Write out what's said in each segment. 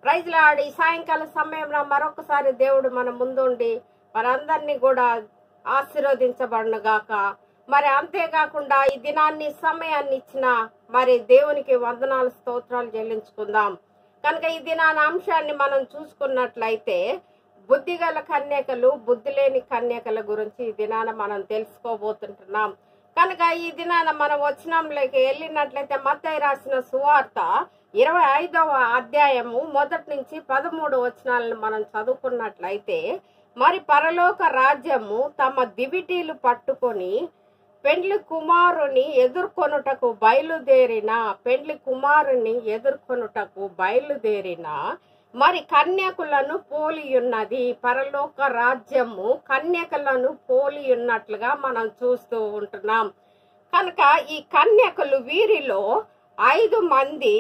ప్రైజ్లాడి సాయంకాల సమయంలో మరొకసారి దేవుడు మన ముందుండి మనందరినీ కూడా ఆశీర్వదించబడును గాక మరి అంతేకాకుండా ఈ దినాన్ని సమయాన్ని ఇచ్చిన మరి దేవునికి వందనాలు స్తోత్రాలు చెల్లించుకుందాం కనుక ఈ దినాన అంశాన్ని మనం చూసుకున్నట్లయితే బుద్ధిగల కన్యకలు బుద్ధి లేని కన్యకల గురించి ఈ దినాన మనం తెలుసుకోబోతుంటున్నాం కనుక ఈ దినాన మనం వచనంలోకి వెళ్ళినట్లయితే మత్తయి రాసిన సువార్త ఇరవై ఐదవ అధ్యాయము మొదటి నుంచి పదమూడు వచనాలను మనం చదువుకున్నట్లయితే మరి పరలోక రాజ్యము తమ దివిటీలు పట్టుకొని పెండ్లి కుమారుని ఎదుర్కొనుటకు బయలుదేరిన పెండ్లి కుమారుని ఎదుర్కొనుటకు బయలుదేరిన మరి కన్యకులను పోలి ఉన్నది పరలోక రాజ్యము కన్యకలను పోలి ఉన్నట్లుగా మనం చూస్తూ ఉంటున్నాం కనుక ఈ కన్యకలు వీరిలో ఐదు మంది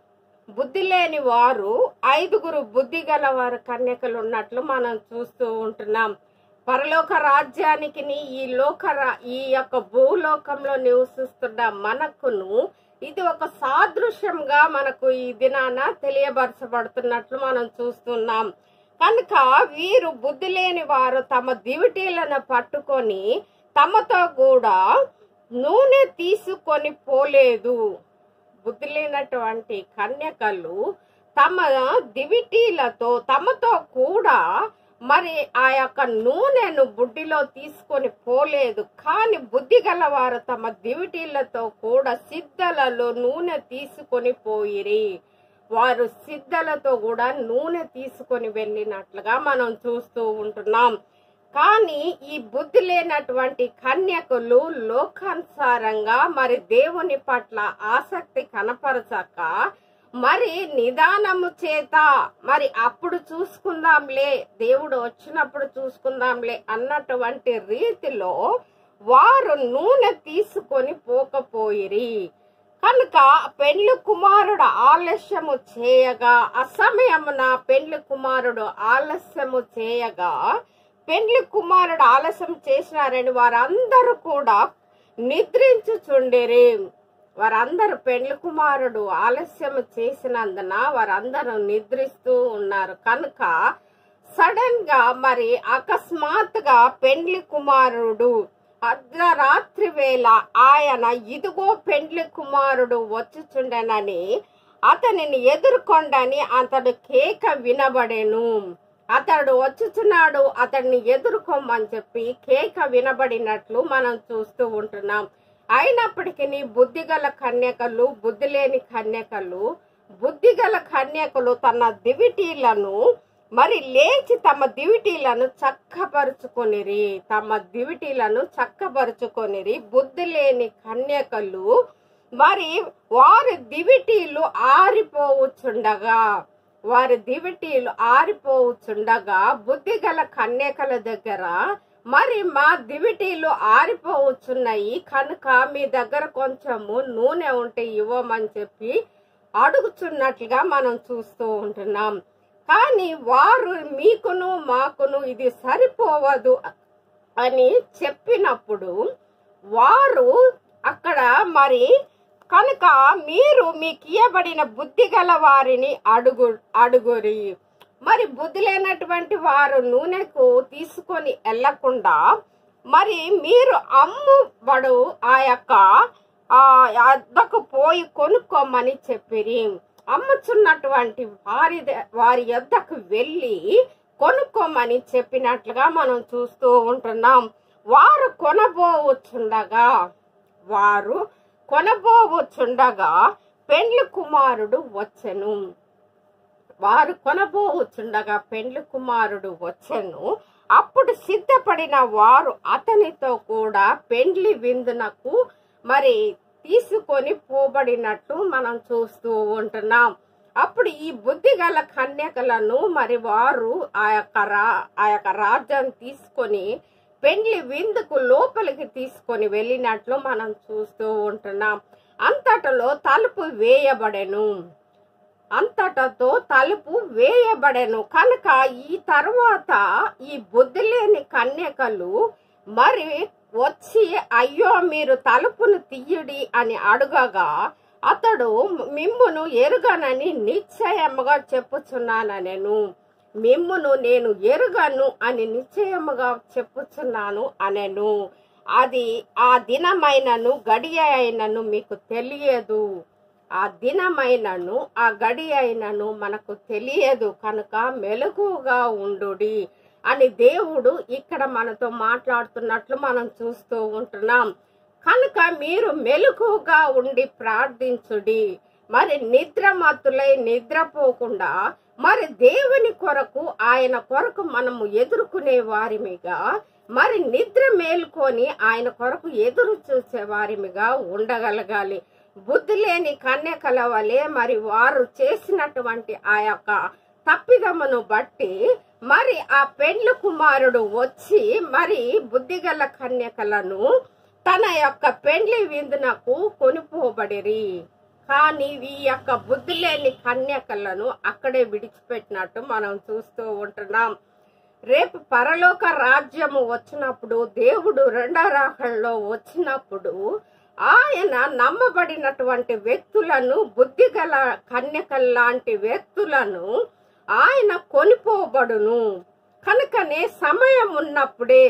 బుద్ధి లేని వారు ఐదుగురు బుద్ధి గల వారు కన్యకలు ఉన్నట్లు మనం చూస్తూ ఉంటున్నాం పరలోక రాజ్యానికి ఈ లోక రా- ఈ యొక్క భూలోకంలో నివసిస్తున్న మనకును ఇది ఒక సాదృశ్యంగా మనకు ఈ దినాన తెలియపరచబడుతున్నట్లు మనం చూస్తున్నాం కనుక వీరు బుద్ధి లేని వారు తమ దివిటీలను పట్టుకొని తమతో కూడా నూనె తీసుకొని పోలేదు బుద్ధి లేనటువంటి కన్యకలు తమ దివిటీలతో తమతో కూడా మరి ఆ యొక్క నూనెను బుడ్డిలో తీసుకొని పోలేదు కానీ బుద్ధి గలవారు తమ దివిటీలతో కూడా సిద్ధలలో నూనె తీసుకొని పోయిరి వారు సిద్ధలతో కూడా నూనె తీసుకొని వెళ్ళినట్లుగా మనం చూస్తూ ఉంటున్నాం కానీ ఈ బుద్ధి లేనటువంటి కన్యకులు లోకానుసారంగా మరి దేవుని పట్ల ఆసక్తి కనపరచక మరి నిదానము చేత మరి అప్పుడు చూసుకుందాంలే దేవుడు వచ్చినప్పుడు చూసుకుందాంలే అన్నటువంటి రీతిలో వారు నూనె తీసుకొని పోకపోయిరి కనుక పెండ్లి కుమారుడు ఆలస్యము చేయగా అసమయమున పెండ్లి కుమారుడు ఆలస్యము చేయగా పెండ్లి కుమారుడు ఆలస్యం చేసినారని వారందరూ కూడా నిద్రించుచుండిరి వారందరూ పెండ్లి కుమారుడు ఆలస్యం చేసినందున వారందరూ నిద్రిస్తూ ఉన్నారు కనుక సడన్ గా మరి అకస్మాత్తుగా పెండ్లి కుమారుడు అర్ధరాత్రి వేళ ఆయన ఇదిగో పెండ్లి కుమారుడు వచ్చుచుండెనని అతనిని ఎదుర్కొండని అతడు కేక వినబడెను అతడు వచ్చుచున్నాడు అతడిని ఎదుర్కోమని చెప్పి కేక వినబడినట్లు మనం చూస్తూ ఉంటున్నాం అయినప్పటికీ బుద్ధిగల కన్యకలు బుద్ధి లేని కన్యకలు బుద్ధిగల కన్యకలు తన దివిటీలను మరి లేచి తమ దివిటీలను చక్కపరుచుకొనిరి తమ దివిటీలను చక్కపరుచుకొనిరి బుద్ధి లేని కన్యకలు మరి వారి దివిటీలు ఆరిపోవచ్చుండగా వారి దివిటీలు ఆరిపోవచ్చుండగా బుద్ధిగల కన్యకల దగ్గర మరి మా దివిటీలు ఆరిపోవచ్చున్నాయి కనుక మీ దగ్గర కొంచెము నూనె ఉంటే ఇవ్వమని చెప్పి అడుగుచున్నట్లుగా మనం చూస్తూ ఉంటున్నాం కానీ వారు మీకును మాకును ఇది సరిపోవదు అని చెప్పినప్పుడు వారు అక్కడ మరి కనుక మీరు మీకు ఇయ్యబడిన బుద్ధి గల వారిని అడుగు అడుగురి మరి బుద్ధి లేనటువంటి వారు నూనెకు తీసుకొని వెళ్లకుండా మరి మీరు అమ్ముబడు ఆ యొక్క ఆ అద్దకు పోయి కొనుక్కోమని చెప్పిరి అమ్ముచున్నటువంటి వారి ద- వారి యొద్దకు వెళ్ళి కొనుక్కోమని చెప్పినట్లుగా మనం చూస్తూ ఉంటున్నాం వారు కొనబోవచ్చుండగా వారు కొనబోవచ్చుండగా పెండ్లి కుమారుడు వచ్చెను వారు కొనబోవచ్చుండగా పెండ్లి కుమారుడు వచ్చెను అప్పుడు సిద్ధపడిన వారు అతనితో కూడా పెండ్లి విందునకు మరి తీసుకొని పోబడినట్టు మనం చూస్తూ ఉంటున్నాం అప్పుడు ఈ బుద్ధి గల కన్యకలను మరి వారు ఆ యొక్క రా ఆ యొక్క రాజ్యాన్ని తీసుకొని పెండ్లి విందుకు లోపలికి తీసుకొని వెళ్ళినట్లు మనం చూస్తూ ఉంటున్నాం అంతటలో తలుపు వేయబడెను అంతటతో తలుపు వేయబడెను కనుక ఈ తరువాత ఈ బుద్ధి లేని కన్యకలు మరి వచ్చి అయ్యో మీరు తలుపును తీయుడి అని అడుగగా అతడు మిమ్మును ఎరుగనని నిశ్చయముగా చెప్పుచున్నానెను మిమ్మును నేను ఎరుగను అని నిశ్చయముగా చెప్పుచున్నాను అనెను అది ఆ దినమైనను గడియ అయినను మీకు తెలియదు ఆ దినమైనను ఆ గడి అయినను మనకు తెలియదు కనుక మెలకుగా ఉండుడి అని దేవుడు ఇక్కడ మనతో మాట్లాడుతున్నట్లు మనం చూస్తూ ఉంటున్నాం కనుక మీరు మెలకుగా ఉండి ప్రార్థించుడి మరి నిద్రమత్తులై నిద్రపోకుండా మరి దేవుని కొరకు ఆయన కొరకు మనము ఎదుర్కొనే వారిమిగా మరి నిద్ర మేల్కొని ఆయన కొరకు ఎదురు చూసే వారిమిగా ఉండగలగాలి బుద్ధి లేని కన్యకల వలె మరి వారు చేసినటువంటి ఆ యొక్క తప్పిదమును బట్టి మరి ఆ పెండ్లు కుమారుడు వచ్చి మరి బుద్ధిగల కన్యకలను తన యొక్క పెండ్లి విందునకు కొనిపోబడిరి కానీ ఈ యొక్క బుద్ధి లేని కన్యకలను అక్కడే విడిచిపెట్టినట్టు మనం చూస్తూ ఉంటున్నాం రేపు పరలోక రాజ్యము వచ్చినప్పుడు దేవుడు రెండో రాకల్లో వచ్చినప్పుడు ఆయన నమ్మబడినటువంటి వ్యక్తులను బుద్ధిగల కన్యకల్లాంటి వ్యక్తులను ఆయన కొనిపోబడును కనుకనే సమయం ఉన్నప్పుడే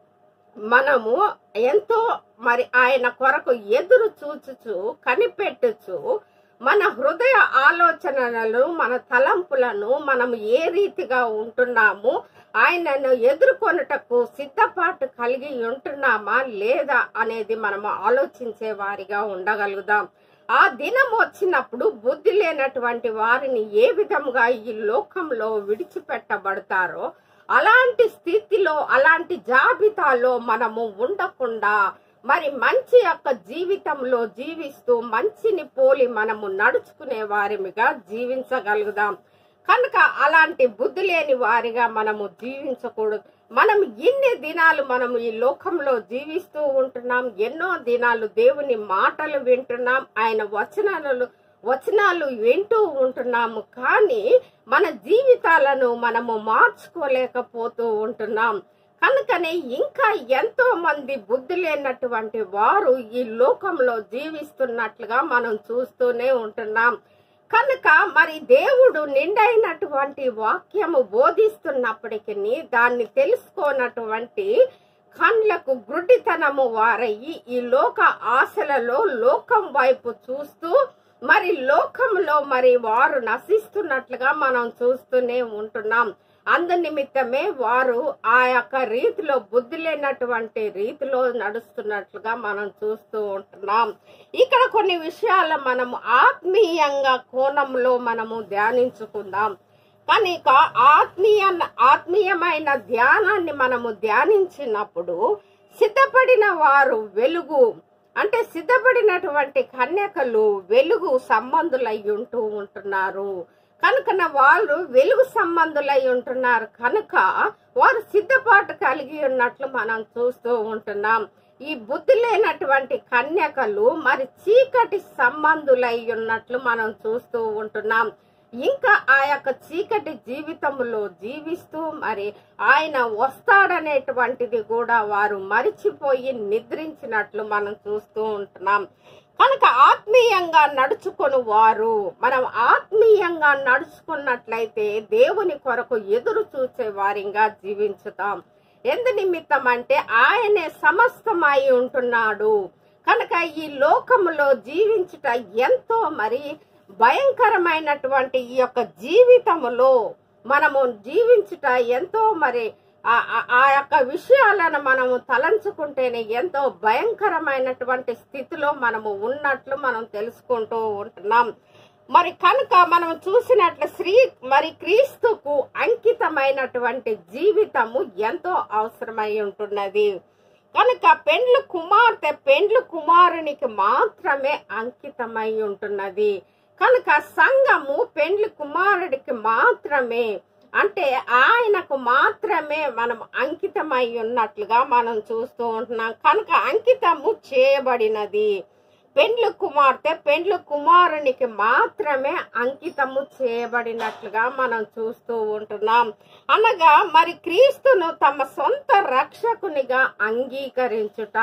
మనము ఎంతో మరి ఆయన కొరకు ఎదురు చూచుచు కనిపెట్టుచు మన హృదయ ఆలోచనలను మన తలంపులను మనం ఏ రీతిగా ఉంటున్నాము ఆయనను ఎదుర్కొనుటకు సిద్ధపాటు కలిగి ఉంటున్నామా లేదా అనేది మనము ఆలోచించే వారిగా ఉండగలుగుదాం ఆ దినం వచ్చినప్పుడు బుద్ధి లేనటువంటి వారిని ఏ విధముగా ఈ లోకంలో విడిచిపెట్టబడతారో అలాంటి స్థితిలో అలాంటి జాబితాలో మనము ఉండకుండా మరి మంచి యొక్క జీవితంలో జీవిస్తూ మంచిని పోలి మనము నడుచుకునే వారిమిగా జీవించగలుగుదాం కనుక అలాంటి బుద్ధి లేని వారిగా మనము జీవించకూడదు మనం ఇన్ని దినాలు మనము ఈ లోకంలో జీవిస్తూ ఉంటున్నాం ఎన్నో దినాలు దేవుని మాటలు వింటున్నాం ఆయన వచనాలు వచనాలు వింటూ ఉంటున్నాము కానీ మన జీవితాలను మనము మార్చుకోలేకపోతూ ఉంటున్నాం కనుకనే ఇంకా ఎంతో మంది బుద్ధి లేనటువంటి వారు ఈ లోకంలో జీవిస్తున్నట్లుగా మనం చూస్తూనే ఉంటున్నాం కనుక మరి దేవుడు నిండైనటువంటి వాక్యము బోధిస్తున్నప్పటికీ దాన్ని తెలుసుకోనటువంటి కండ్లకు గుడ్డితనము వారయ్యి ఈ లోక ఆశలలో లోకం వైపు చూస్తూ మరి లోకంలో మరి వారు నశిస్తున్నట్లుగా మనం చూస్తూనే ఉంటున్నాం అందు నిమిత్తమే వారు ఆ యొక్క రీతిలో బుద్ధి లేనటువంటి రీతిలో నడుస్తున్నట్లుగా మనం చూస్తూ ఉంటున్నాం ఇక్కడ కొన్ని విషయాలు మనము ఆత్మీయంగా కోణంలో మనము ధ్యానించుకుందాం కానీ ఇక ఆత్మీయ ఆత్మీయమైన ధ్యానాన్ని మనము ధ్యానించినప్పుడు సిద్ధపడిన వారు వెలుగు అంటే సిద్ధపడినటువంటి కన్యకలు వెలుగు సంబంధులై ఉంటూ ఉంటున్నారు కనుక వాళ్ళు వెలుగు సంబంధులై ఉంటున్నారు కనుక వారు సిద్ధపాటు కలిగి ఉన్నట్లు మనం చూస్తూ ఉంటున్నాం ఈ బుద్ధి లేనటువంటి కన్యకలు మరి చీకటి సంబంధులై ఉన్నట్లు మనం చూస్తూ ఉంటున్నాం ఇంకా ఆ యొక్క చీకటి జీవితంలో జీవిస్తూ మరి ఆయన వస్తాడనేటువంటిది కూడా వారు మరిచిపోయి నిద్రించినట్లు మనం చూస్తూ ఉంటున్నాం కనుక ఆత్మీయంగా నడుచుకొని వారు మనం ఆత్మీయంగా నడుచుకున్నట్లయితే దేవుని కొరకు ఎదురు చూసే వారిగా జీవించుతాం ఎందు నిమిత్తం అంటే ఆయనే సమస్తమై ఉంటున్నాడు కనుక ఈ లోకములో జీవించుట ఎంతో మరి భయంకరమైనటువంటి ఈ యొక్క జీవితములో మనము జీవించుట ఎంతో మరి ఆ- ఆ- ఆ యొక్క విషయాలను మనము తలంచుకుంటేనే ఎంతో భయంకరమైనటువంటి స్థితిలో మనము ఉన్నట్లు మనం తెలుసుకుంటూ ఉంటున్నాం మరి కనుక మనం చూసినట్లు శ్రీ మరి క్రీస్తుకు అంకితమైనటువంటి జీవితము ఎంతో అవసరమై ఉంటున్నది కనుక పెండ్లు కుమార్తె పెండ్లు కుమారునికి మాత్రమే అంకితమై ఉంటున్నది కనుక సంఘము పెండ్లి కుమారుడికి మాత్రమే అంటే ఆయనకు మాత్రమే మనం అంకితమై ఉన్నట్లుగా మనం చూస్తూ ఉంటున్నాం కనుక అంకితము చేయబడినది పెండ్లు కుమార్తె పెండ్లు కుమారునికి మాత్రమే అంకితము చేయబడినట్లుగా మనం చూస్తూ ఉంటున్నాం అనగా మరి క్రీస్తును తమ సొంత రక్షకునిగా అంగీకరించుట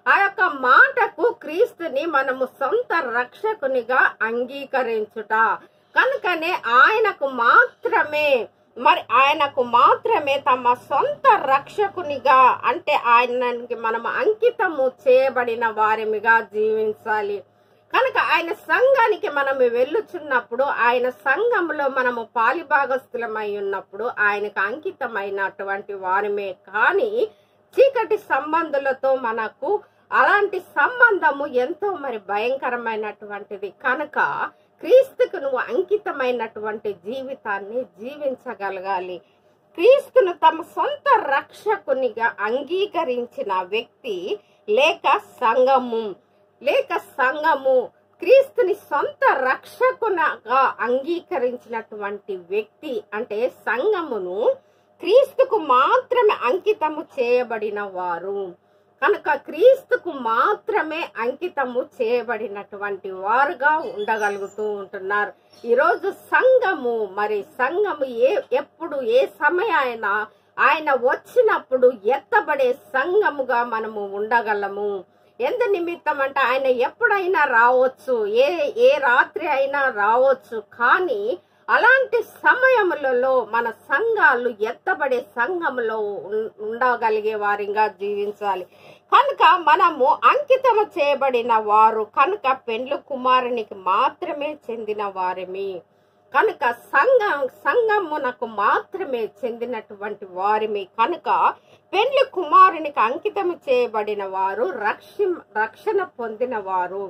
ఆ యొక్క మాటకు క్రీస్తుని మనము సొంత రక్షకునిగా అంగీకరించుట కనుకనే ఆయనకు మాత్రమే మరి ఆయనకు మాత్రమే తమ సొంత రక్షకునిగా అంటే ఆయనకి మనము అంకితము చేయబడిన వారిమిగా జీవించాలి కనుక ఆయన సంఘానికి మనము వెళ్ళుచున్నప్పుడు ఆయన సంఘంలో మనము పాలిభాగస్థులమై ఉన్నప్పుడు ఆయనకు అంకితమైనటువంటి వారిమే కానీ చీకటి సంబంధులతో మనకు అలాంటి సంబంధము ఎంతో మరి భయంకరమైనటువంటిది కనుక క్రీస్తుకు నువ్వు అంకితమైనటువంటి జీవితాన్ని జీవించగలగాలి క్రీస్తును తమ సొంత రక్షకునిగా అంగీకరించిన వ్యక్తి లేక సంఘము లేక సంఘము క్రీస్తుని సొంత రక్షకునగా అంగీకరించినటువంటి వ్యక్తి అంటే సంఘమును క్రీస్తుకు మాత్రమే అంకితము చేయబడిన వారు కనుక క్రీస్తుకు మాత్రమే అంకితము చేయబడినటువంటి వారుగా ఉండగలుగుతూ ఉంటున్నారు ఈరోజు సంఘము మరి సంఘము ఏ ఎప్పుడు ఏ సమయాన ఆయన వచ్చినప్పుడు ఎత్తబడే సంఘముగా మనము ఉండగలము ఎందు నిమిత్తం అంటే ఆయన ఎప్పుడైనా రావచ్చు ఏ ఏ రాత్రి అయినా రావచ్చు కానీ అలాంటి సమయములలో మన సంఘాలు ఎత్తబడే సంఘములో ఉన్- ఉండగలిగే వారిగా జీవించాలి కనుక మనము అంకితము చేయబడిన వారు కనుక పెండ్లు కుమారునికి మాత్రమే చెందిన వారిమి కనుక సంఘం సంఘమునకు మాత్రమే చెందినటువంటి వారిమి కనుక పెండ్లి కుమారునికి అంకితము చేయబడిన వారు రక్ష రక్షణ పొందిన వారు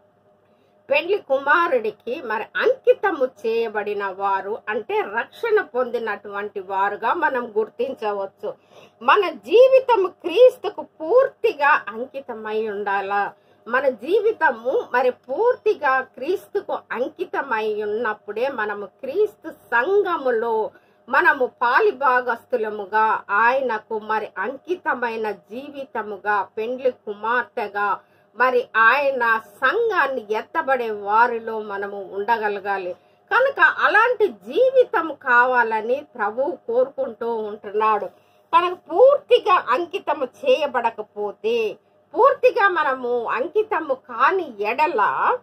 పెళ్లి కుమారుడికి మరి అంకితము చేయబడిన వారు అంటే రక్షణ పొందినటువంటి వారుగా మనం గుర్తించవచ్చు మన జీవితము క్రీస్తుకు పూర్తిగా అంకితమై ఉండాలా మన జీవితము మరి పూర్తిగా క్రీస్తుకు అంకితమై ఉన్నప్పుడే మనము క్రీస్తు సంఘములో మనము పాలిభాగస్తులముగా ఆయనకు మరి అంకితమైన జీవితముగా పెండ్లి కుమార్తెగా మరి ఆయన సంఘాన్ని ఎత్తబడే వారిలో మనము ఉండగలగాలి కనుక అలాంటి జీవితం కావాలని ప్రభు కోరుకుంటూ ఉంటున్నాడు తనకు పూర్తిగా అంకితము చేయబడకపోతే పూర్తిగా మనము అంకితము కాని ఎడల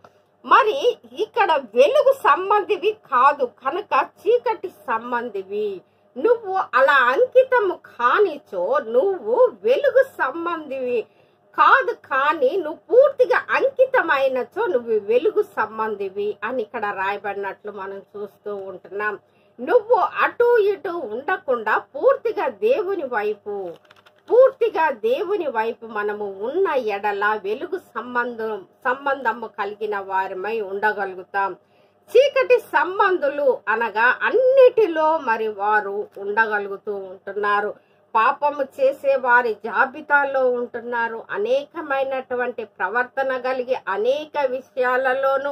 మరి ఇక్కడ వెలుగు సంబంధివి కాదు కనుక చీకటి సంబంధివి నువ్వు అలా అంకితము కానిచో నువ్వు వెలుగు సంబంధివి కాదు కానీ నువ్వు పూర్తిగా అంకితమైనచో నువ్వు వెలుగు సంబంధివి అని ఇక్కడ రాయబడినట్లు మనం చూస్తూ ఉంటున్నాం నువ్వు అటు ఇటు ఉండకుండా పూర్తిగా దేవుని వైపు పూర్తిగా దేవుని వైపు మనము ఉన్న ఎడల వెలుగు సంబంధం సంబంధము కలిగిన వారిమై ఉండగలుగుతాం చీకటి సంబంధులు అనగా అన్నిటిలో మరి వారు ఉండగలుగుతూ ఉంటున్నారు పాపము చేసే వారి జాబితాలో ఉంటున్నారు అనేకమైనటువంటి ప్రవర్తన కలిగి అనేక విషయాలలోనూ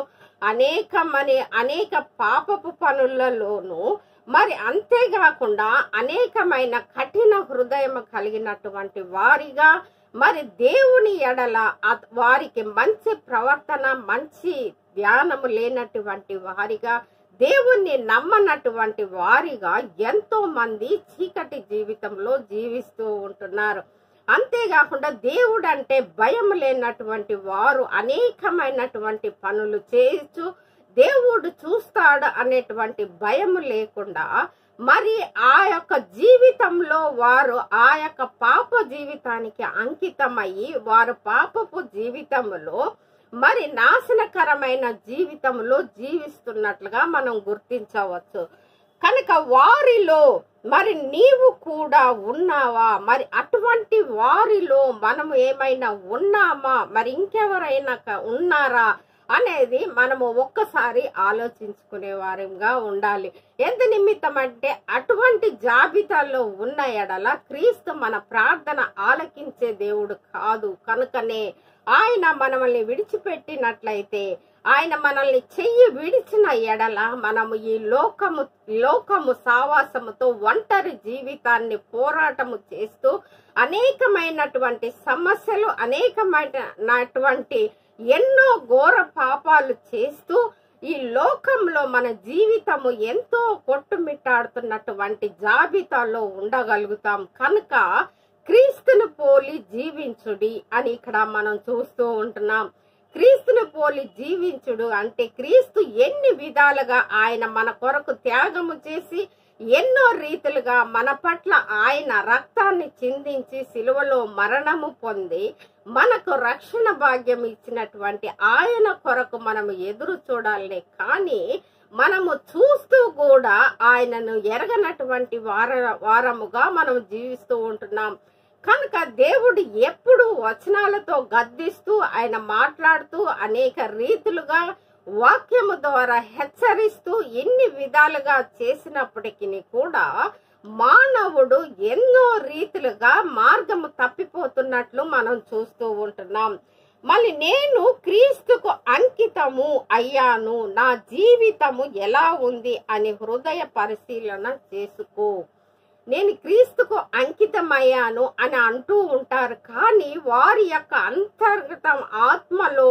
అనేకమని అనేక పాపపు పనులలోనూ మరి అంతేకాకుండా అనేకమైన కఠిన హృదయం కలిగినటువంటి వారిగా మరి దేవుని ఎడల అ- వారికి మంచి ప్రవర్తన మంచి ధ్యానము లేనటువంటి వారిగా దేవుణ్ణి నమ్మనటువంటి వారిగా ఎంతో మంది చీకటి జీవితంలో జీవిస్తూ ఉంటున్నారు అంతేకాకుండా దేవుడు అంటే భయం లేనటువంటి వారు అనేకమైనటువంటి పనులు చేయొచ్చు దేవుడు చూస్తాడు అనేటువంటి భయం లేకుండా మరి ఆ యొక్క జీవితంలో వారు ఆ యొక్క పాప జీవితానికి అంకితమయ్యి వారు పాపపు జీవితంలో మరి నాశనకరమైన జీవితంలో జీవిస్తున్నట్లుగా మనం గుర్తించవచ్చు కనుక వారిలో మరి నీవు కూడా ఉన్నావా మరి అటువంటి వారిలో మనం ఏమైనా ఉన్నామా మరి ఇంకెవరైనా క- ఉన్నారా అనేది మనము ఒక్కసారి ఆలోచించుకునే వారంగా ఉండాలి ఎందు నిమిత్తం అంటే అటువంటి జాబితాలో ఉన్న ఎడల క్రీస్తు మన ప్రార్థన ఆలకించే దేవుడు కాదు కనుకనే ఆయన మనల్ని విడిచిపెట్టినట్లయితే ఆయన మనల్ని చెయ్యి విడిచిన ఎడల మనము ఈ లోకము లోకము సావాసముతో ఒంటరి జీవితాన్ని పోరాటము చేస్తూ అనేకమైనటువంటి సమస్యలు అనేకమైనటువంటి ఎన్నో ఘోర పాపాలు చేస్తూ ఈ లోకంలో మన జీవితము ఎంతో కొట్టుమిట్టాడుతున్నటువంటి జాబితాలో ఉండగలుగుతాం కనుక క్రీస్తును పోలి జీవించుడి అని ఇక్కడ మనం చూస్తూ ఉంటున్నాం క్రీస్తును పోలి జీవించుడు అంటే క్రీస్తు ఎన్ని విధాలుగా ఆయన మన కొరకు త్యాగము చేసి ఎన్నో రీతులుగా మన పట్ల ఆయన రక్తాన్ని చిందించి సిలువలో మరణము పొంది మనకు రక్షణ భాగ్యం ఇచ్చినటువంటి ఆయన కొరకు మనము ఎదురు చూడాలనే కానీ మనము చూస్తూ కూడా ఆయనను ఎరగనటువంటి వార వారముగా మనం జీవిస్తూ ఉంటున్నాం కనుక దేవుడు ఎప్పుడు వచనాలతో గద్దిస్తూ ఆయన మాట్లాడుతూ అనేక రీతులుగా వాక్యము ద్వారా హెచ్చరిస్తూ ఎన్ని విధాలుగా చేసినప్పటికీ కూడా మానవుడు ఎన్నో రీతులుగా మార్గము తప్పిపోతున్నట్లు మనం చూస్తూ ఉంటున్నాం మళ్ళీ నేను క్రీస్తుకు అంకితము అయ్యాను నా జీవితము ఎలా ఉంది అని హృదయ పరిశీలన చేసుకో నేను క్రీస్తుకు అంకితమయ్యాను అని అంటూ ఉంటారు కానీ వారి యొక్క అంతర్గత ఆత్మలో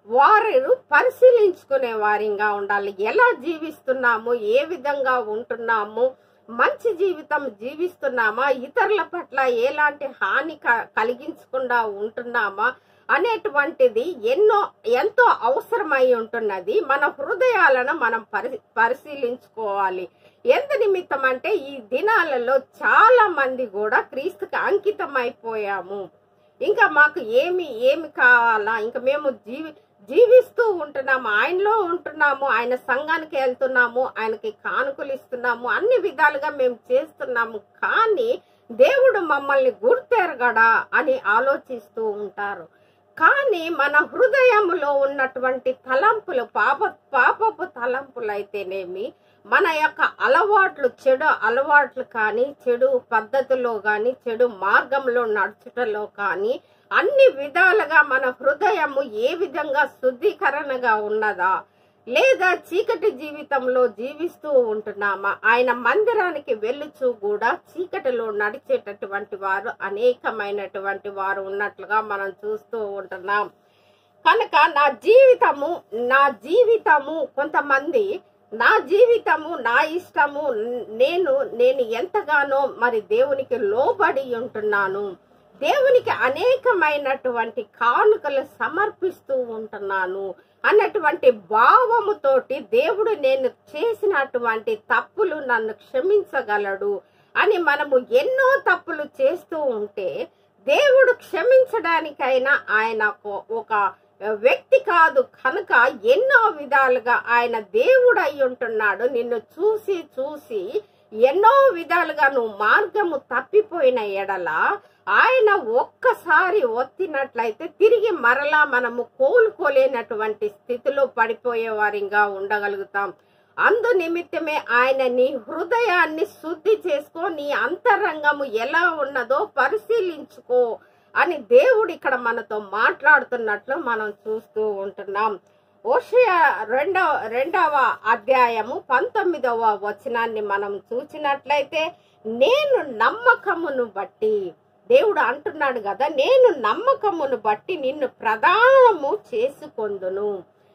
వారు పరిశీలించుకునే వారిగా ఉండాలి ఎలా జీవిస్తున్నాము ఏ విధంగా ఉంటున్నాము మంచి జీవితం జీవిస్తున్నామా ఇతరుల పట్ల ఎలాంటి హాని క- కలిగించకుండా ఉంటున్నామా అనేటువంటిది ఎన్నో ఎంతో అవసరమై ఉంటున్నది మన హృదయాలను మనం పరి పరిశీలించుకోవాలి ఎంత నిమిత్తం అంటే ఈ దినాలలో చాలా మంది కూడా క్రీస్తుకి అంకితం అయిపోయాము ఇంకా మాకు ఏమి ఏమి కావాలా ఇంకా మేము జీవి జీవిస్తూ ఉంటున్నాము ఆయనలో ఉంటున్నాము ఆయన సంఘానికి వెళ్తున్నాము ఆయనకి కానుకలు ఇస్తున్నాము అన్ని విధాలుగా మేము చేస్తున్నాము కానీ దేవుడు మమ్మల్ని గుర్తెరగడా అని ఆలోచిస్తూ ఉంటారు కానీ మన హృదయంలో ఉన్నటువంటి తలంపులు పాప పాపపు తలంపులు అయితేనేమి మన యొక్క అలవాట్లు చెడు అలవాట్లు కానీ చెడు పద్ధతిలో కానీ చెడు మార్గంలో నడుచుటలో కానీ అన్ని విధాలుగా మన హృదయము ఏ విధంగా శుద్ధీకరణగా ఉన్నదా లేదా చీకటి జీవితంలో జీవిస్తూ ఉంటున్నామా ఆయన మందిరానికి వెళ్ళుచూ కూడా చీకటిలో నడిచేటటువంటి వారు అనేకమైనటువంటి వారు ఉన్నట్లుగా మనం చూస్తూ ఉంటున్నాం కనుక నా జీవితము నా జీవితము కొంతమంది నా జీవితము నా ఇష్టము నేను నేను ఎంతగానో మరి దేవునికి లోబడి ఉంటున్నాను దేవునికి అనేకమైనటువంటి కానుకలు సమర్పిస్తూ ఉంటున్నాను అన్నటువంటి భావముతోటి దేవుడు నేను చేసినటువంటి తప్పులు నన్ను క్షమించగలడు అని మనము ఎన్నో తప్పులు చేస్తూ ఉంటే దేవుడు క్షమించడానికైనా ఆయన ఒక- ఒక వ్యక్తి కాదు కనుక ఎన్నో విధాలుగా ఆయన దేవుడు అయి ఉంటున్నాడు నిన్ను చూసి చూసి ఎన్నో విధాలుగా నువ్వు మార్గము తప్పిపోయిన ఎడల ఆయన ఒక్కసారి ఒత్తినట్లయితే తిరిగి మరలా మనము కోలుకోలేనటువంటి స్థితిలో పడిపోయే వారిగా ఉండగలుగుతాం అందు నిమిత్తమే ఆయన నీ హృదయాన్ని శుద్ధి చేసుకో నీ అంతరంగము ఎలా ఉన్నదో పరిశీలించుకో అని దేవుడు ఇక్కడ మనతో మాట్లాడుతున్నట్లు మనం చూస్తూ ఉంటున్నాం ఓషయ రెండవ రెండవ అధ్యాయము పంతొమ్మిదవ వచనాన్ని మనం చూసినట్లయితే నేను నమ్మకమును బట్టి దేవుడు అంటున్నాడు కదా నేను నమ్మకమును బట్టి నిన్ను ప్రధానము చేసుకొందును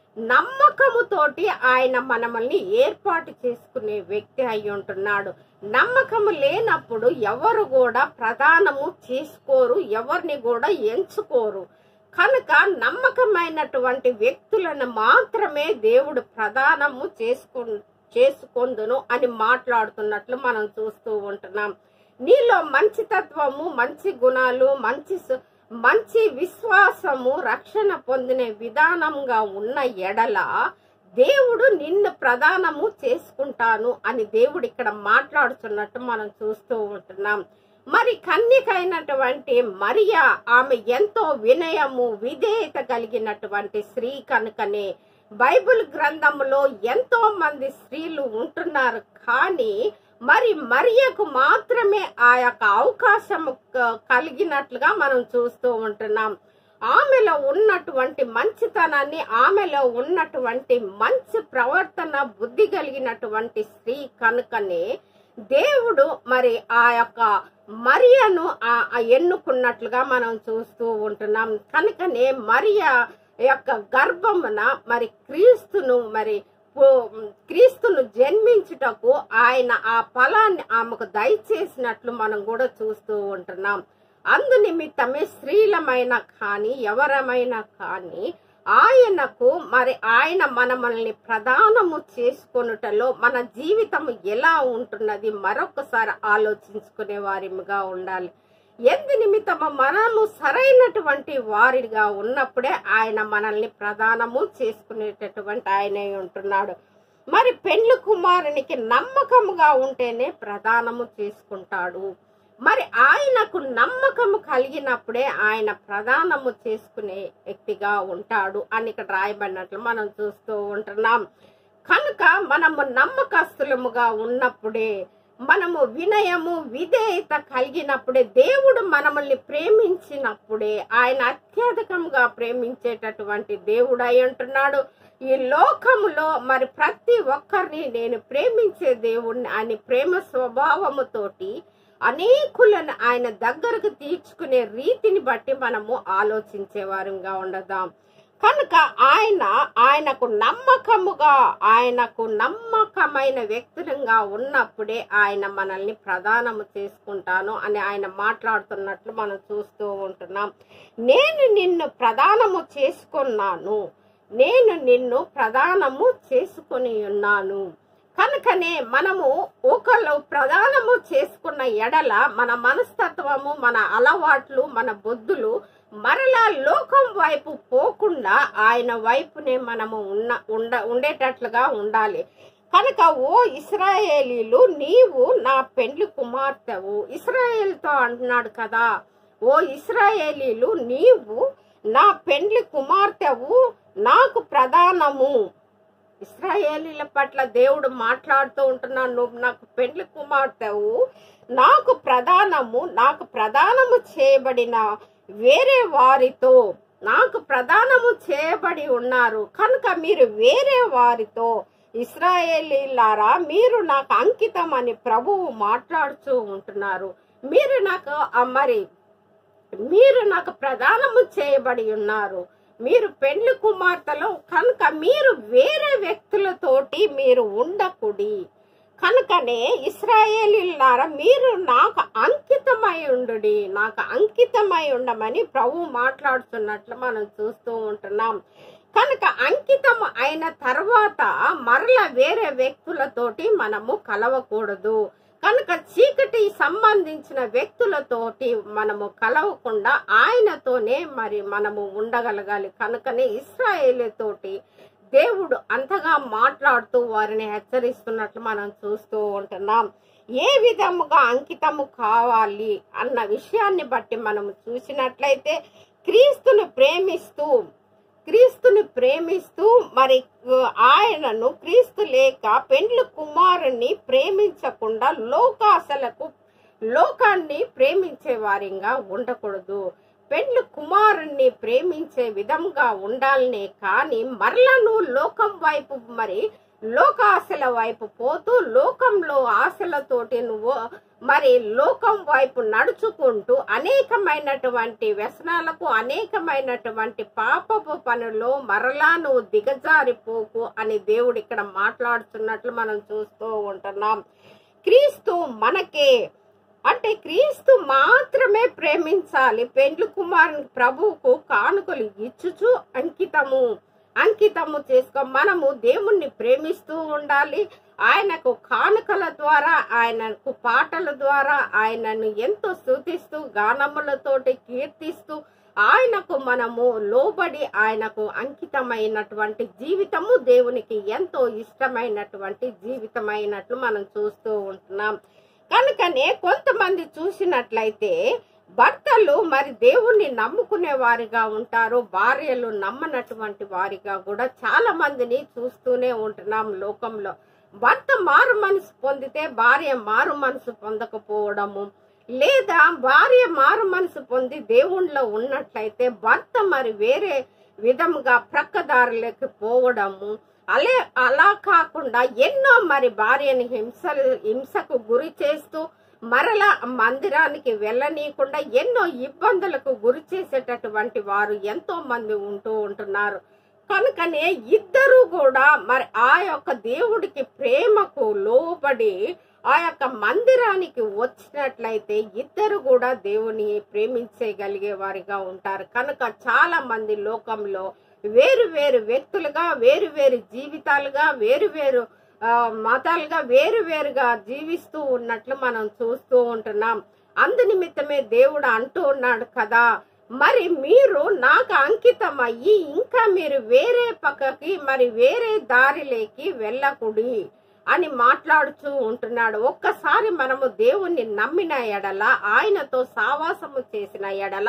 నమ్మకముతోటి ఆయన మనల్ని ఏర్పాటు చేసుకునే వ్యక్తి అయి ఉంటున్నాడు నమ్మకము లేనప్పుడు ఎవరు కూడా ప్రధానము చేసుకోరు ఎవరిని కూడా ఎంచుకోరు కనుక నమ్మకమైనటువంటి వ్యక్తులను మాత్రమే దేవుడు ప్రధానము చేసుకు చేసుకొందును అని మాట్లాడుతున్నట్లు మనం చూస్తూ ఉంటున్నాం నీలో మంచి తత్వము మంచి గుణాలు మంచి సు- మంచి విశ్వాసము రక్షణ పొందిన విధానంగా ఉన్న ఎడల దేవుడు నిన్ను ప్రధానము చేసుకుంటాను అని దేవుడు ఇక్కడ మాట్లాడుతున్నట్టు మనం చూస్తూ ఉంటున్నాం మరి కన్యకైనటువంటి మరియా ఆమె ఎంతో వినయము విధేయత కలిగినటువంటి స్త్రీ కనుకనే బైబిల్ గ్రంథంలో ఎంతో మంది స్త్రీలు ఉంటున్నారు కానీ మరి మరియకు మాత్రమే ఆ యొక్క అవకాశం కలిగినట్లుగా మనం చూస్తూ ఉంటున్నాం ఆమెలో ఉన్నటువంటి మంచితనాన్ని ఆమెలో ఉన్నటువంటి మంచి ప్రవర్తన బుద్ధి కలిగినటువంటి స్త్రీ కనుకనే దేవుడు మరి ఆ యొక్క మరియను ఆ- ఆ ఎన్నుకున్నట్లుగా మనం చూస్తూ ఉంటున్నాం కనుకనే మరియ యొక్క గర్భమున మరి క్రీస్తును మరి పో- క్రీస్తును జన్మించుటకు ఆయన ఆ ఫలాన్ని ఆమెకు దయచేసినట్లు మనం కూడా చూస్తూ ఉంటున్నాం అందు నిమిత్తమే స్త్రీలమైన కానీ ఎవరమైనా కానీ ఆయనకు మరి ఆయన మనల్ని ప్రధానము చేసుకొనుటలో మన జీవితం ఎలా ఉంటున్నది మరొకసారి ఆలోచించుకునే వారిగా ఉండాలి ఎందు నిమిత్తము మనము సరైనటువంటి వారిగా ఉన్నప్పుడే ఆయన మనల్ని ప్రధానము చేసుకునేటటువంటి ఆయనే ఉంటున్నాడు మరి పెండ్లు కుమారునికి నమ్మకముగా ఉంటేనే ప్రధానము చేసుకుంటాడు మరి ఆయనకు నమ్మకము కలిగినప్పుడే ఆయన ప్రధానము చేసుకునే వ్యక్తిగా ఉంటాడు అని ఇక్కడ రాయబడినట్లు మనం చూస్తూ ఉంటున్నాం కనుక మనము నమ్మకస్తులముగా ఉన్నప్పుడే మనము వినయము విధేయత కలిగినప్పుడే దేవుడు మనల్ని ప్రేమించినప్పుడే ఆయన అత్యధికంగా ప్రేమించేటటువంటి దేవుడు అయి ఉంటున్నాడు ఈ లోకములో మరి ప్రతి ఒక్కరిని నేను ప్రేమించే దేవుణ్ణి అని ప్రేమ స్వభావముతోటి అనేకులను ఆయన దగ్గరకు తీర్చుకునే రీతిని బట్టి మనము ఆలోచించే వారంగా ఉండదాం కనుక ఆయన ఆయనకు నమ్మకముగా ఆయనకు నమ్మకమైన వ్యక్తులంగా ఉన్నప్పుడే ఆయన మనల్ని ప్రధానము చేసుకుంటాను అని ఆయన మాట్లాడుతున్నట్లు మనం చూస్తూ ఉంటున్నాం నేను నిన్ను ప్రధానము చేసుకున్నాను నేను నిన్ను ప్రధానము చేసుకొని ఉన్నాను కనుకనే మనము ఒకళ్ళు ప్రధానము చేసుకున్న ఎడల మన మనస్తత్వము మన అలవాట్లు మన బొద్దులు మరలా లోకం వైపు పోకుండా ఆయన వైపునే మనము ఉన్న ఉండ ఉండేటట్లుగా ఉండాలి కనుక ఓ ఇస్రాయేలీలు నీవు నా పెండ్లి కుమార్తెవు ఇస్రాయేల్తో అంటున్నాడు కదా ఓ ఇస్రాయేలీలు నీవు నా పెండ్లి కుమార్తెవు నాకు ప్రధానము ఇస్రాయేలీల పట్ల దేవుడు మాట్లాడుతూ ఉంటున్నాను నువ్వు నాకు పెండ్లి కుమార్తెవు నాకు ప్రధానము నాకు ప్రధానము చేయబడిన వేరే వారితో నాకు ప్రధానము చేయబడి ఉన్నారు కనుక మీరు వేరే వారితో ఇస్రాయేలీలారా మీరు నాకు అంకితం అని ప్రభువు మాట్లాడుతూ ఉంటున్నారు మీరు నాకు ఆ మరి మీరు నాకు ప్రధానము చేయబడి ఉన్నారు మీరు పెండ్లి కుమార్తెలు కనుక మీరు వేరే వ్యక్తులతోటి మీరు ఉండకుడి కనుకనే ఇస్రాయేలీలారా మీరు నాకు అంకితమై ఉండుడి నాకు అంకితమై ఉండమని ప్రభు మాట్లాడుతున్నట్లు మనం చూస్తూ ఉంటున్నాం కనుక అంకితం అయిన తర్వాత మరల వేరే వ్యక్తులతోటి మనము కలవకూడదు కనుక చీకటి సంబంధించిన వ్యక్తులతోటి మనము కలవకుండా ఆయనతోనే మరి మనము ఉండగలగాలి కనుకనే ఇస్రాయేలీతోటి దేవుడు అంతగా మాట్లాడుతూ వారిని హెచ్చరిస్తున్నట్లు మనం చూస్తూ ఉంటున్నాం ఏ విధముగా అంకితము కావాలి అన్న విషయాన్ని బట్టి మనము చూసినట్లయితే క్రీస్తును ప్రేమిస్తూ క్రీస్తుని ప్రేమిస్తూ మరి ఆయనను క్రీస్తు లేక పెండ్లు కుమారుణ్ణి ప్రేమించకుండా లోకాశలకు లోకాన్ని ప్రేమించే వారిగా ఉండకూడదు పెండ్లు కుమారుణ్ణి ప్రేమించే విధంగా ఉండాలనే కానీ మరలా నువ్వు లోకం వైపు మరి లోకాశల వైపు పోతూ లోకంలో ఆశలతోటి నువ్వు మరి లోకం వైపు నడుచుకుంటూ అనేకమైనటువంటి వ్యసనాలకు అనేకమైనటువంటి పాపపు పనుల్లో మరలా నువ్వు దిగజారిపోకు అని దేవుడు ఇక్కడ మాట్లాడుతున్నట్లు మనం చూస్తూ ఉంటున్నాం క్రీస్తు మనకే అంటే క్రీస్తు మాత్రమే ప్రేమించాలి పెండ్లు కుమారుని ప్రభువుకు కానుకలు ఇచ్చుచు అంకితము అంకితము చేసుకో మనము దేవుణ్ణి ప్రేమిస్తూ ఉండాలి ఆయనకు కానుకల ద్వారా ఆయనకు పాటల ద్వారా ఆయనను ఎంతో స్థుతిస్తూ గానములతోటి కీర్తిస్తూ ఆయనకు మనము లోబడి ఆయనకు అంకితమైనటువంటి జీవితము దేవునికి ఎంతో ఇష్టమైనటువంటి జీవితమైనట్లు మనం చూస్తూ ఉంటున్నాం కనుకనే కొంతమంది చూసినట్లయితే భర్తలు మరి దేవుణ్ణి నమ్ముకునే వారిగా ఉంటారు భార్యలు నమ్మనటువంటి వారిగా కూడా చాలా మందిని చూస్తూనే ఉంటున్నాం లోకంలో భర్త మారు మనసు పొందితే భార్య మారు మనసు పొందకపోవడము లేదా భార్య మారు మనసు పొంది దేవుళ్ళలో ఉన్నట్లయితే భర్త మరి వేరే విధముగా ప్రక్కదారులకు పోవడము అలే అలా కాకుండా ఎన్నో మరి భార్యని హింసలు హింసకు గురి చేస్తూ మరలా మందిరానికి వెళ్ళనీయకుండా ఎన్నో ఇబ్బందులకు గురి చేసేటటువంటి వారు ఎంతో మంది ఉంటూ ఉంటున్నారు కనుకనే ఇద్దరు కూడా మరి ఆ యొక్క దేవుడికి ప్రేమకు లోబడి ఆ యొక్క మందిరానికి వచ్చినట్లయితే ఇద్దరు కూడా దేవుని ప్రేమించగలిగే వారిగా ఉంటారు కనుక చాలా మంది లోకంలో వేరు వేరు వ్యక్తులుగా వేరు వేరు జీవితాలుగా వేరు వేరు ఆ, మతాలుగా వేరు వేరుగా జీవిస్తూ ఉన్నట్లు మనం చూస్తూ ఉంటున్నాం అందు నిమిత్తమే దేవుడు అంటూ ఉన్నాడు కదా మరి మీరు నాకు అంకితం అయ్యి ఇంకా మీరు వేరే పక్కకి మరి వేరే దారిలోకి వెళ్ళకుడి అని మాట్లాడుతూ ఉంటున్నాడు ఒక్కసారి మనము దేవుణ్ణి నమ్మిన ఎడల ఆయనతో సావాసము చేసిన ఎడల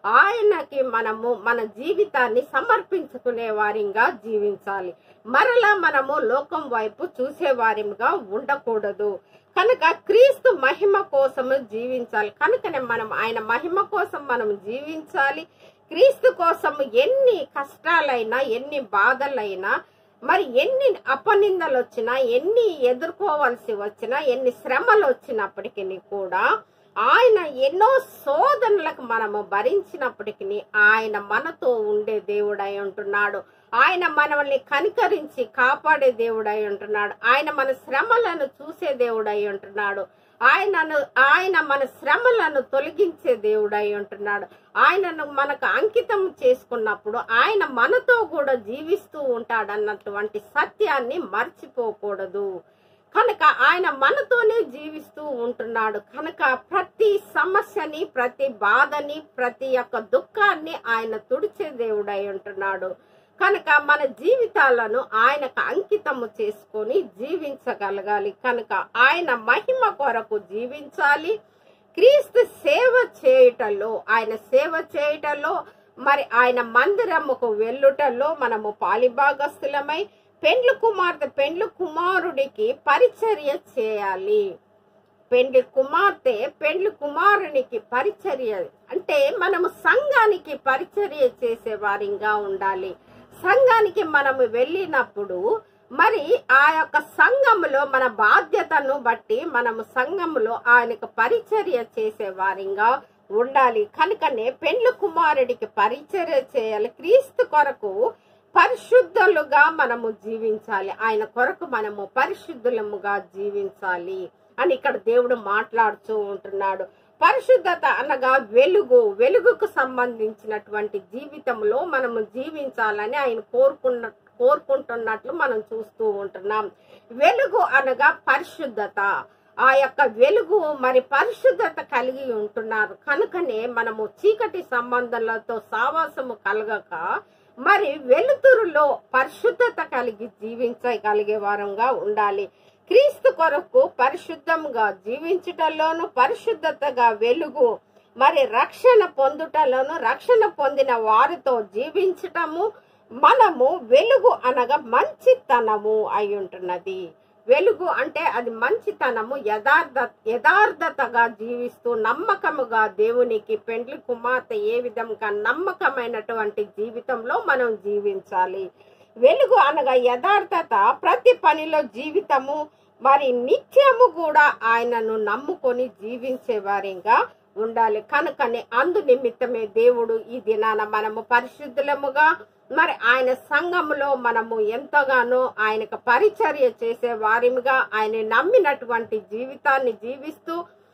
ఆయనకి మనము మన జీవితాన్ని సమర్పించుకునే వారిగా జీవించాలి మరలా మనము లోకం వైపు చూసే వారిగా ఉండకూడదు కనుక క్రీస్తు మహిమ కోసము జీవించాలి కనుకనే మనం ఆయన మహిమ కోసం మనం జీవించాలి క్రీస్తు కోసం ఎన్ని కష్టాలైనా ఎన్ని బాధలైనా మరి ఎన్ని అపనిందలు వచ్చినా ఎన్ని ఎదుర్కోవాల్సి వచ్చినా ఎన్ని శ్రమలు వచ్చినప్పటికీ కూడా ఆయన ఎన్నో శోధనలకు మనము భరించినప్పటికీ ఆయన మనతో ఉండే దేవుడై ఉంటున్నాడు ఆయన మనల్ని కనికరించి కాపాడే దేవుడై ఉంటున్నాడు ఆయన మన శ్రమలను చూసే దేవుడై ఉంటున్నాడు ఆయనను ఆయన మన శ్రమలను తొలగించే దేవుడై ఉంటున్నాడు ఆయనను మనకు అంకితం చేసుకున్నప్పుడు ఆయన మనతో కూడా జీవిస్తూ ఉంటాడన్నటువంటి సత్యాన్ని మర్చిపోకూడదు కనుక ఆయన మనతోనే జీవిస్తూ ఉంటున్నాడు కనుక ప్రతి సమస్యని ప్రతి బాధని ప్రతి ఒక్క దుఃఖాన్ని ఆయన తుడిచే దేవుడై ఉంటున్నాడు కనుక మన జీవితాలను ఆయనకు అంకితము చేసుకొని జీవించగలగాలి కనుక ఆయన మహిమ కొరకు జీవించాలి క్రీస్తు సేవ చేయుటలో ఆయన సేవ చేయుటలో మరి ఆయన మందిరముకు వెళ్ళుటలో మనము పాలిభాగస్థులమై పెండ్లు కుమార్తె పెండ్లు కుమారుడికి పరిచర్య చేయాలి పెండ్లి కుమార్తె పెండ్లి కుమారునికి పరిచర్య అంటే మనము సంఘానికి పరిచర్య చేసే వారిగా ఉండాలి సంఘానికి మనము వెళ్ళినప్పుడు మరి ఆ యొక్క సంఘములో మన బాధ్యతను బట్టి మనము సంఘములో ఆయనకు పరిచర్య చేసే వారిగా ఉండాలి కనుకనే పెండ్లు కుమారుడికి పరిచర్య చేయాలి క్రీస్తు కొరకు పరిశుద్ధులుగా మనము జీవించాలి ఆయన కొరకు మనము పరిశుద్ధులముగా జీవించాలి అని ఇక్కడ దేవుడు మాట్లాడుతూ ఉంటున్నాడు పరిశుద్ధత అనగా వెలుగు వెలుగుకు సంబంధించినటువంటి జీవితంలో మనము జీవించాలని ఆయన కోరుకున్న కోరుకుంటున్నట్లు మనం చూస్తూ ఉంటున్నాం వెలుగు అనగా పరిశుద్ధత ఆ యొక్క వెలుగు మరి పరిశుద్ధత కలిగి ఉంటున్నారు కనుకనే మనము చీకటి సంబంధాలతో సావాసము కలగక మరి వెలుతురులో పరిశుద్ధత కలిగి జీవించగలిగే వారంగా ఉండాలి క్రీస్తు కొరకు పరిశుద్ధంగా జీవించుటలోను పరిశుద్ధతగా వెలుగు మరి రక్షణ పొందుటలోను రక్షణ పొందిన వారితో జీవించటము మనము వెలుగు అనగా మంచితనము అయి ఉంటున్నది వెలుగు అంటే అది మంచితనము యథార్థ యథార్థతగా జీవిస్తూ నమ్మకముగా దేవునికి పెండ్లి కుమార్తె ఏ విధంగా నమ్మకమైనటువంటి జీవితంలో మనం జీవించాలి వెలుగు అనగా యథార్థత ప్రతి పనిలో జీవితము మరి నిత్యము కూడా ఆయనను నమ్ముకొని జీవించే వారిగా ఉండాలి కనుకనే అందు నిమిత్తమే దేవుడు ఈ దినాన మనము పరిశుద్ధులముగా మరి ఆయన సంఘములో మనము ఎంతగానో ఆయనకు పరిచర్య చేసే వారిగా ఆయన నమ్మినటువంటి జీవితాన్ని జీవిస్తూ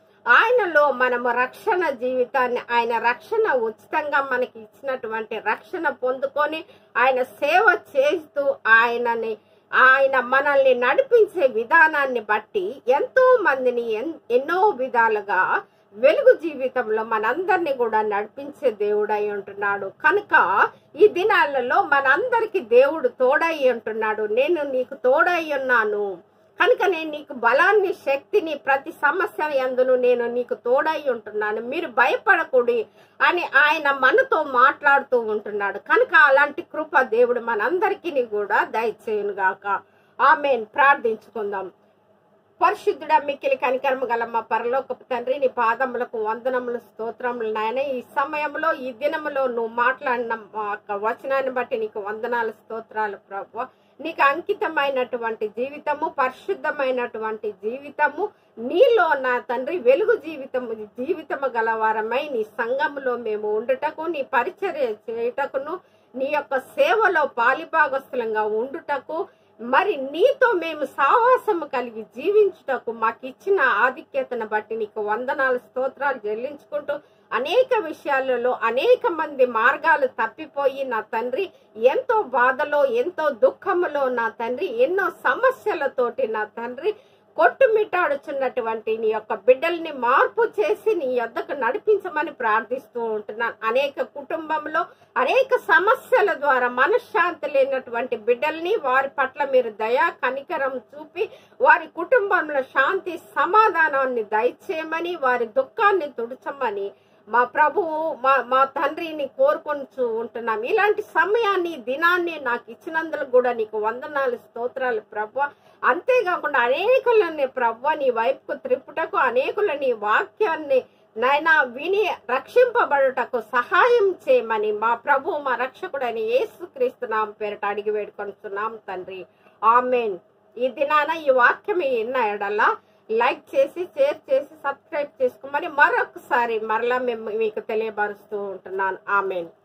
ఆయనలో మనము రక్షణ జీవితాన్ని ఆయన రక్షణ ఉచితంగా మనకి ఇచ్చినటువంటి రక్షణ పొందుకొని ఆయన సేవ చేస్తూ ఆయనని ఆయన మనల్ని నడిపించే విధానాన్ని బట్టి ఎంతో మందిని ఎన్- ఎన్నో విధాలుగా వెలుగు జీవితంలో మనందరినీ కూడా నడిపించే దేవుడై ఉంటున్నాడు కనుక ఈ దినాలలో మనందరికి దేవుడు తోడై ఉంటున్నాడు నేను నీకు తోడై ఉన్నాను కనుక నేను నీకు బలాన్ని శక్తిని ప్రతి సమస్య ఎందును నేను నీకు తోడై ఉంటున్నాను మీరు భయపడకూడి అని ఆయన మనతో మాట్లాడుతూ ఉంటున్నాడు కనుక అలాంటి కృప దేవుడు మనందరికీ కూడా దయచేయును గాక ఆమెన్ ప్రార్థించుకుందాం పరిశుద్ధుడ మిక్కిలి కనికరము గల మా పరలోకపు తండ్రి నీ పాదములకు వందనములు స్తోత్రములు నాయన ఈ సమయంలో ఈ దినములో నువ్వు మాట్లాడిన మా యొక్క వచనాన్ని బట్టి నీకు వందనాలు స్తోత్రాలు ప్రభు నీకు అంకితమైనటువంటి జీవితము పరిశుద్ధమైనటువంటి జీవితము నీలో నా తండ్రి వెలుగు జీవితము జీవితము గలవారమై నీ సంఘములో మేము ఉండుటకు నీ పరిచర్య చేయుటకును నీ యొక్క సేవలో పాలిభాగస్థులంగా ఉండుటకు మరి నీతో మేము సావాసము కలిగి జీవించుటకు మాకు ఇచ్చిన ఆధిక్యతను బట్టి నీకు వందనాలు స్తోత్రాలు చెల్లించుకుంటూ అనేక విషయాలలో అనేక మంది మార్గాలు తప్పిపోయి నా తండ్రి ఎంతో బాధలో ఎంతో దుఃఖములో నా తండ్రి ఎన్నో సమస్యలతోటి నా తండ్రి కొట్టుమిట్టాడుచున్నటువంటి నీ యొక్క బిడ్డల్ని మార్పు చేసి నీ యొద్దకు నడిపించమని ప్రార్థిస్తూ ఉంటున్నాను అనేక కుటుంబంలో అనేక సమస్యల ద్వారా మనశ్శాంతి లేనటువంటి బిడ్డల్ని వారి పట్ల మీరు దయా కనికరం చూపి వారి కుటుంబంలో శాంతి సమాధానాన్ని దయచేయమని వారి దుఃఖాన్ని తుడచమని మా ప్రభువు మా మా తండ్రిని కోరుకొంచు ఉంటున్నాం ఇలాంటి సమయాన్ని దినాన్ని నాకు ఇచ్చినందుకు కూడా నీకు వందనాలు స్తోత్రాలు ప్రభు అంతేకాకుండా అనేకులని ప్రభు నీ వైపుకు త్రిప్పుటకు అనేకులని వాక్యాన్ని నాయనా విని రక్షింపబడుటకు సహాయం చేయమని మా ప్రభు మా రక్షకుడైన యేసుక్రీస్తు నామ పేరట అడిగి వేడుకొంటున్నాం తండ్రి ఆమెన్ ఈ దినాన ఈ వాక్యం ఎన్న ఎడలా లైక్ చేసి షేర్ చేసి సబ్స్క్రైబ్ చేసుకోమని మరొకసారి మరలా మేము మీకు తెలియపరుస్తూ ఉంటున్నాను ఆమెన్